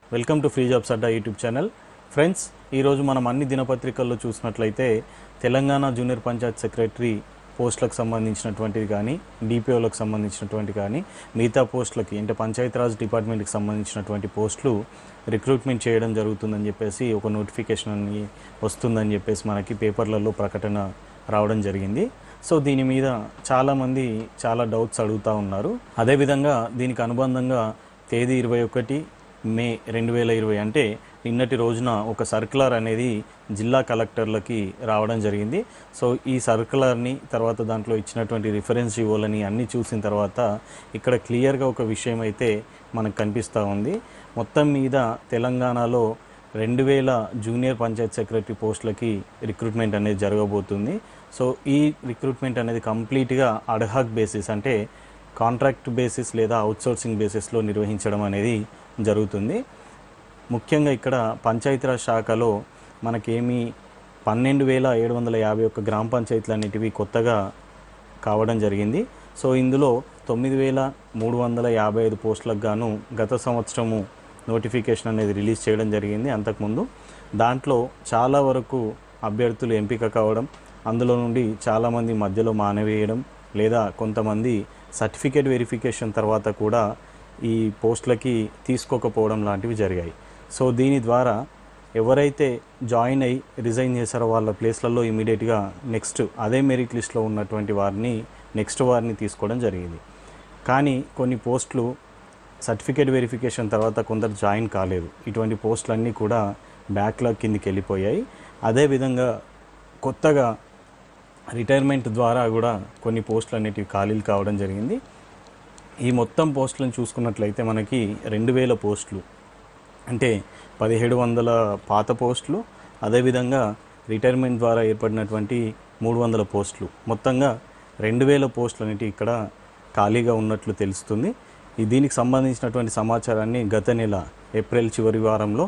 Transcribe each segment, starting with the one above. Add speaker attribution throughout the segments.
Speaker 1: welcome to free jobs Adda YouTube channel friends ఈరోజు మనం అన్ని దినపత్రికల్లో చూసినట్లయితే తెలంగాణ జూనియర్ పంచాయత్ సెక్రటరీ పోస్టులకు సంబంధించినటువంటిది కానీ డిపిఓలకు సంబంధించినటువంటి కానీ మిగతా పోస్టులకి అంటే పంచాయతీరాజ్ డిపార్ట్మెంట్కి సంబంధించినటువంటి పోస్టులు రిక్రూట్మెంట్ చేయడం జరుగుతుందని చెప్పేసి ఒక నోటిఫికేషన్ అని వస్తుందని చెప్పేసి మనకి పేపర్లలో ప్రకటన రావడం జరిగింది సో దీని మీద చాలామంది చాలా డౌట్స్ అడుగుతూ ఉన్నారు అదేవిధంగా దీనికి అనుబంధంగా తేదీ ఇరవై ఒకటి మే రెండు వేల ఇరవై అంటే నిన్నటి రోజున ఒక సర్కులర్ అనేది జిల్లా కలెక్టర్లకి రావడం జరిగింది సో ఈ సర్కులర్ని తర్వాత దాంట్లో ఇచ్చినటువంటి రిఫరెన్స్ ఇవ్వాలని అన్నీ చూసిన తర్వాత ఇక్కడ క్లియర్గా ఒక విషయం అయితే మనకు కనిపిస్తూ ఉంది మొత్తం మీద తెలంగాణలో రెండు వేల జూనియర్ పంచాయత్ సెక్రటరీ పోస్టులకి రిక్రూట్మెంట్ అనేది జరగబోతుంది సో ఈ రిక్రూట్మెంట్ అనేది కంప్లీట్గా అడ్హాక్ బేసిస్ అంటే కాంట్రాక్ట్ బేసిస్ లేదా అవుట్సోర్సింగ్ బేసిస్లో నిర్వహించడం అనేది జరుగుతుంది ముఖ్యంగా ఇక్కడ పంచాయతీరాజ్ శాఖలో మనకేమి పన్నెండు వేల ఏడు వందల యాభై ఒక్క గ్రామ పంచాయతీలు అనేటివి కొత్తగా కావడం జరిగింది సో ఇందులో తొమ్మిది వేల మూడు వందల యాభై ఐదు పోస్టులకు గాను గత సంవత్సరము నోటిఫికేషన్ అనేది రిలీజ్ చేయడం జరిగింది అంతకుముందు దాంట్లో చాలా వరకు అభ్యర్థులు ఎంపిక కావడం అందులో నుండి చాలామంది మధ్యలో మానవేయడం లేదా కొంతమంది సర్టిఫికేట్ వెరిఫికేషన్ తర్వాత కూడా ఈ పోస్టులకి తీసుకోకపోవడం లాంటివి జరిగాయి సో దీని ద్వారా ఎవరైతే జాయిన్ అయ్యి రిజైన్ చేశారో వాళ్ళ ప్లేస్లలో ఇమీడియట్గా నెక్స్ట్ అదే మెరిట్ లిస్ట్లో ఉన్నటువంటి వారిని నెక్స్ట్ వారిని తీసుకోవడం జరిగింది కానీ కొన్ని పోస్టులు సర్టిఫికేట్ వెరిఫికేషన్ తర్వాత కొందరు జాయిన్ కాలేదు ఇటువంటి పోస్టులన్నీ కూడా బ్యాక్లాగ్ కిందికి వెళ్ళిపోయాయి అదేవిధంగా కొత్తగా రిటైర్మెంట్ ద్వారా కూడా కొన్ని పోస్టులు అనేటివి ఖాళీలు కావడం జరిగింది ఈ మొత్తం పోస్టులను చూసుకున్నట్లయితే మనకి రెండు వేల పోస్టులు అంటే పదిహేడు వందల పాత పోస్టులు అదేవిధంగా రిటైర్మెంట్ ద్వారా ఏర్పడినటువంటి మూడు వందల పోస్టులు మొత్తంగా రెండు వేల పోస్టులు అనేటివి ఇక్కడ ఖాళీగా ఉన్నట్లు తెలుస్తుంది ఈ దీనికి సంబంధించినటువంటి సమాచారాన్ని గత నెల ఏప్రిల్ చివరి వారంలో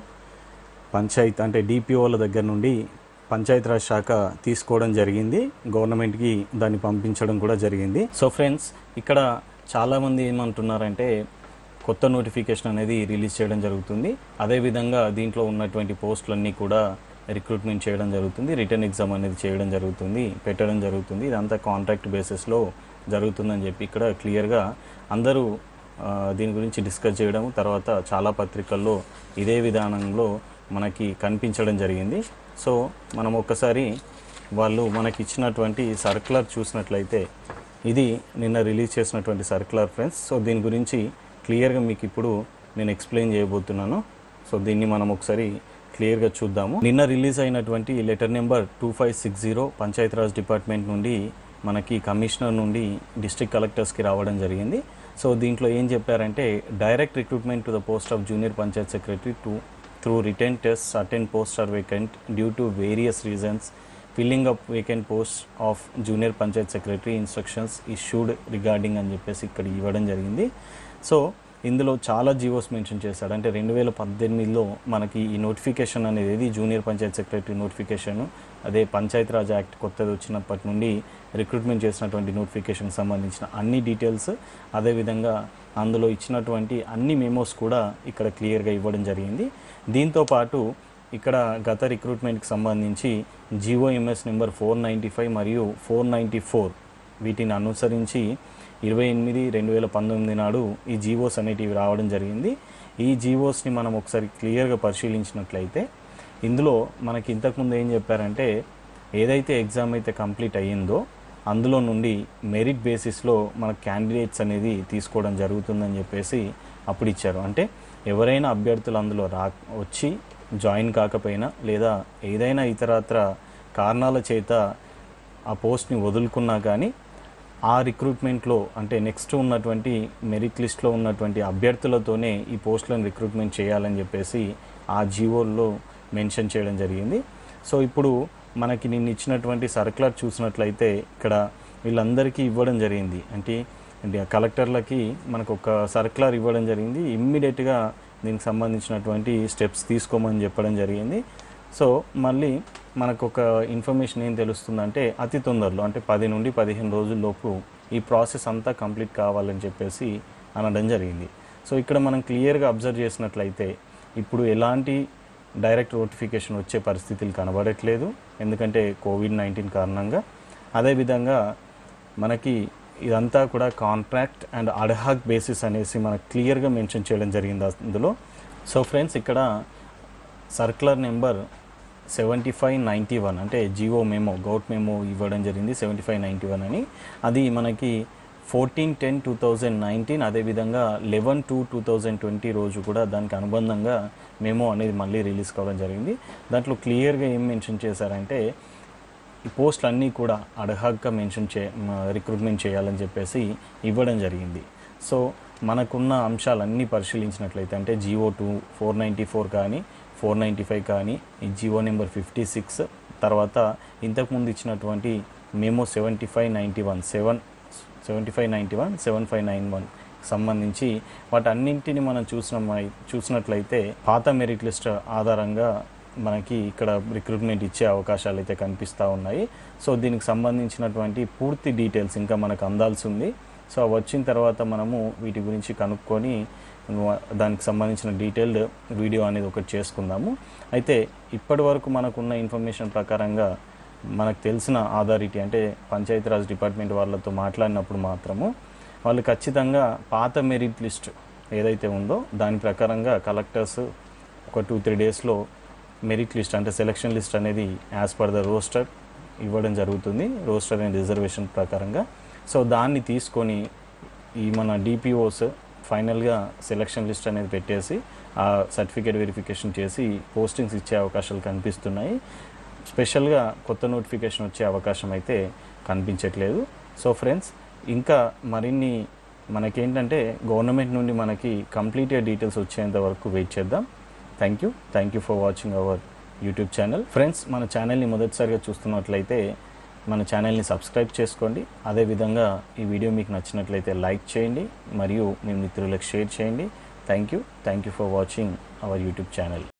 Speaker 1: పంచాయత్ అంటే డిపిఓల దగ్గర నుండి పంచాయతీరాజ్ శాఖ తీసుకోవడం జరిగింది గవర్నమెంట్కి దాన్ని పంపించడం కూడా జరిగింది సో ఫ్రెండ్స్ ఇక్కడ చాలామంది ఏమంటున్నారంటే కొత్త నోటిఫికేషన్ అనేది రిలీజ్ చేయడం జరుగుతుంది అదేవిధంగా దీంట్లో ఉన్నటువంటి పోస్టులన్నీ కూడా రిక్రూట్మెంట్ చేయడం జరుగుతుంది రిటర్న్ ఎగ్జామ్ అనేది చేయడం జరుగుతుంది పెట్టడం జరుగుతుంది ఇదంతా కాంట్రాక్ట్ బేసిస్లో జరుగుతుందని చెప్పి ఇక్కడ క్లియర్గా అందరూ ఆ, దీని గురించి డిస్కస్ చేయడం తర్వాత చాలా పత్రికల్లో ఇదే విధానంలో మనకి కనిపించడం జరిగింది సో మనం ఒక్కసారి వాళ్ళు మనకి ఇచ్చినటువంటి సర్కులర్ చూసినట్లయితే ఇది నిన్న రిలీజ్ చేసినటువంటి సర్కులర్ ఫ్రెండ్స్ సో దీని గురించి క్లియర్గా మీకు ఇప్పుడు నేను ఎక్స్ప్లెయిన్ చేయబోతున్నాను సో దీన్ని మనం ఒకసారి క్లియర్గా చూద్దాము నిన్న రిలీజ్ అయినటువంటి letter number two five six zero Panchayati Raj department నుండి మనకి కమిషనర్ నుండి డిస్ట్రిక్ట్ కలెక్టర్స్కి రావడం జరిగింది సో దీంట్లో ఏం చెప్పారంటే direct recruitment to the post of junior panchayat secretary to through written test certain post are vacant due to various reasons filling up vacant post of junior panchayat secretary instructions issued regarding అని చెప్పేసి ఇక్కడ ఇవ్వడం జరిగింది so ఇందులో చాలా GOs mention చేశాడు అంటే రెండు వేల పద్దెనిమిదిలో మనకి ఈ నోటిఫికేషన్ అనేది ఏది జూనియర్ పంచాయత్ సెక్రటరీ నోటిఫికేషన్ అదే పంచాయతీరాజ్ యాక్ట్ కొత్తది వచ్చినప్పటి నుండి రిక్రూట్మెంట్ చేసినటువంటి నోటిఫికేషన్కి సంబంధించిన అన్ని డీటెయిల్స్ అదేవిధంగా అందులో ఇచ్చినటువంటి అన్ని మెమోస్ కూడా ఇక్కడ క్లియర్గా ఇవ్వడం జరిగింది దీంతో పాటు ఇక్కడ గత రిక్రూట్మెంట్కి సంబంధించి GOMS number four ninety five మరియు ఫోర్ నైంటీ ఫోర్ వీటిని అనుసరించి ఇరవై ఎనిమిది రెండు వేల పంతొమ్మిది నాడు ఈ జీవోస్ అనేటివి రావడం జరిగింది ఈ జీవోస్ని మనం ఒకసారి క్లియర్గా పరిశీలించినట్లయితే ఇందులో మనకి ఇంతకుముందు ఏం చెప్పారంటే ఏదైతే ఎగ్జామ్ అయితే కంప్లీట్ అయ్యిందో అందులో నుండి మెరిట్ బేసిస్లో మన క్యాండిడేట్స్ అనేది తీసుకోవడం జరుగుతుందని చెప్పేసి అప్పుడు ఇచ్చారు అంటే ఎవరైనా అభ్యర్థులు అందులో రా వచ్చి జాయిన్ కాకపోయినా లేదా ఏదైనా ఇతరత్ర కారణాల చేత ఆ పోస్ట్ని వదులుకున్నా కానీ ఆ రిక్రూట్మెంట్లో అంటే నెక్స్ట్ ఉన్నటువంటి మెరిట్ లిస్ట్లో ఉన్నటువంటి అభ్యర్థులతోనే ఈ పోస్టులను రిక్రూట్మెంట్ చేయాలని చెప్పేసి ఆ జీవోల్లో మెన్షన్ చేయడం జరిగింది సో ఇప్పుడు మనకి నిన్న ఇచ్చినటువంటి సర్కులర్ చూసినట్లయితే ఇక్కడ వీళ్ళందరికీ ఇవ్వడం జరిగింది అంటే అంటే కలెక్టర్లకి మనకు ఒక సర్కులర్ ఇవ్వడం జరిగింది ఇమ్మీడియట్గా దీనికి సంబంధించినటువంటి స్టెప్స్ తీసుకోమని చెప్పడం జరిగింది సో మళ్ళీ మనకు ఒక ఇన్ఫర్మేషన్ ఏం తెలుస్తుందంటే అతి తొందరలో అంటే పది నుండి పదిహేను రోజుల్లోపు ఈ ప్రాసెస్ అంతా కంప్లీట్ కావాలని చెప్పేసి అనడం జరిగింది సో ఇక్కడ మనం క్లియర్గా అబ్జర్వ్ చేసినట్లయితే ఇప్పుడు ఎలాంటి డైరెక్ట్ నోటిఫికేషన్ వచ్చే పరిస్థితులు కనబడట్లేదు ఎందుకంటే కోవిడ్ నైన్టీన్ కారణంగా అదేవిధంగా మనకి ఇదంతా కూడా కాంట్రాక్ట్ అండ్ అడ్హాక్ బేసిస్ అనేసి మనకు క్లియర్గా మెన్షన్ చేయడం జరిగింది అందులో సో ఫ్రెండ్స్ ఇక్కడ circular number seventy five ninety one అంటే జియో మెమో గౌట్ మెమో ఇవ్వడం జరిగింది సెవెంటీ ఫైవ్ నైంటీ వన్ అని అది మనకి fourteen ten two thousand nineteen అదేవిధంగా eleven two two thousand twenty రోజు కూడా దానికి అనుబంధంగా మెమో అనేది మళ్ళీ రిలీజ్ కావడం జరిగింది దాంట్లో క్లియర్గా ఏం మెన్షన్ చేశారంటే ఈ పోస్టులు అన్నీ కూడా అడహాగ్గా మెన్షన్ చే రిక్రూట్మెంట్ చేయాలని చెప్పేసి ఇవ్వడం జరిగింది సో మనకున్న అంశాలన్నీ పరిశీలించినట్లయితే అంటే GO two four ninety four కానీ ఫోర్ నైంటీ ఫైవ్ కానీ ఈ జియో నెంబర్ ఫిఫ్టీ సిక్స్ తర్వాత ఇంతకుముందు ఇచ్చినటువంటి memo seventy five ninety one seven seventy five ninety one seven five nine one సంబంధించి వాటన్నింటిని మనం చూసిన చూసినట్లయితే పాత మెరిట్ లిస్ట్ ఆధారంగా మనకి ఇక్కడ రిక్రూట్మెంట్ ఇచ్చే అవకాశాలు అయితే కనిపిస్తూ ఉన్నాయి సో దీనికి సంబంధించినటువంటి పూర్తి డీటెయిల్స్ ఇంకా మనకు అందాల్సి ఉంది సో అవి వచ్చిన తర్వాత మనము వీటి గురించి కనుక్కొని దానికి సంబంధించిన డీటెయిల్డ్ వీడియో అనేది ఒకటి చేసుకుందాము అయితే ఇప్పటి వరకు మనకున్న ఇన్ఫర్మేషన్ ప్రకారంగా మనకు తెలిసిన ఆథారిటీ అంటే పంచాయతీరాజ్ డిపార్ట్మెంట్ వాళ్ళతో మాట్లాడినప్పుడు మాత్రము వాళ్ళు ఖచ్చితంగా పాత మెరిట్ లిస్ట్ ఏదైతే ఉందో దాని ప్రకారంగా కలెక్టర్స్ ఒక టూ త్రీ డేస్లో మెరిట్ లిస్ట్ అంటే సెలక్షన్ లిస్ట్ అనేది యాజ్ పర్ ద రోస్టర్ ఇవ్వడం జరుగుతుంది రోస్టర్ అండ్ రిజర్వేషన్ ప్రకారంగా సో దాన్ని తీసుకొని ఈ మన డిపిఓస్ ఫైనల్గా సెలక్షన్ లిస్ట్ అనేది పెట్టేసి ఆ సర్టిఫికేట్ వెరిఫికేషన్ చేసి పోస్టింగ్స్ ఇచ్చే అవకాశాలు కనిపిస్తున్నాయి స్పెషల్గా కొత్త నోటిఫికేషన్ వచ్చే అవకాశం అయితే కనిపించట్లేదు సో ఫ్రెండ్స్ ఇంకా మరిన్ని మనకేంటంటే గవర్నమెంట్ నుండి మనకి కంప్లీట్గా డీటెయిల్స్ వచ్చేంత వరకు వెయిట్ చేద్దాం thank you thank you for watching our YouTube channel friends మన ఛానల్ని మొదటిసారిగా చూస్తున్నట్లయితే మన ఛానల్ని సబ్స్క్రైబ్ చేసుకోండి అదేవిధంగా ఈ వీడియో మీకు నచ్చినట్లయితే లైక్ చేయండి మరియు మీ మిత్రులకు షేర్ చేయండి thank you thank you for watching our YouTube channel